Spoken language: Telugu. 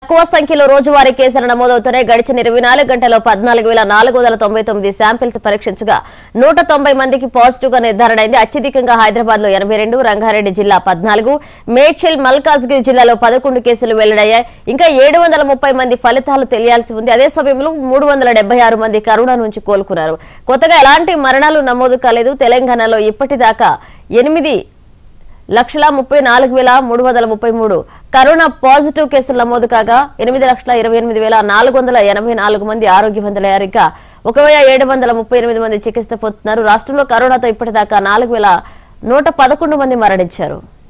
తక్కువ సంఖ్యలో రోజువారీ కేసులు నమోదవుతున్నాయి గడిచిన ఇరవై నాలుగు గంటల్లో పద్నాలుగు వేల నాలుగు వందల తొంభై తొమ్మిది శాంపిల్స్ పరీక్షించగా నూట తొంభై మందికి పాజిటివ్ గా నిర్ధారణ అయింది అత్యధికంగా హైదరాబాద్ లో ఎనభై రెండు రంగారెడ్డి జిల్లా పద్నాలుగు మేడ్చల్ మల్కాజ్గిరి జిల్లాలో పదకొండు కేసులు వెల్లడయ్యాయి ఇంకా ఏడు వందల ముప్పై మంది ఫలితాలు తెలియాల్సి ఉంది అదే సమయంలో మూడు వందల డెబ్బై ఆరు మంది కరోనా నుంచి కోలుకున్నారు కొత్తగా ఎలాంటి మరణాలు నమోదు కాలేదు తెలంగాణలో ఇప్పటిదాకా ఎనిమిది లక్షల ముప్పై నాలుగు వేల మూడు వందల ముప్పై మూడు కరోనా పాజిటివ్ కేసులు నమోదు కాగా ఎనిమిది లక్షల ఇరవై ఎనిమిది వేల నాలుగు వందల ఎనభై నాలుగు మంది ఆరోగ్యవంతులయ్యారు ఇంకా ఒక వెయ్యి ఏడు వందల ముప్పై ఎనిమిది మంది చికిత్స పొందుతున్నారు రాష్ట్రంలో కరోనాతో ఇప్పటిదాకా నాలుగు వేల నూట పదకొండు మంది మరణించారు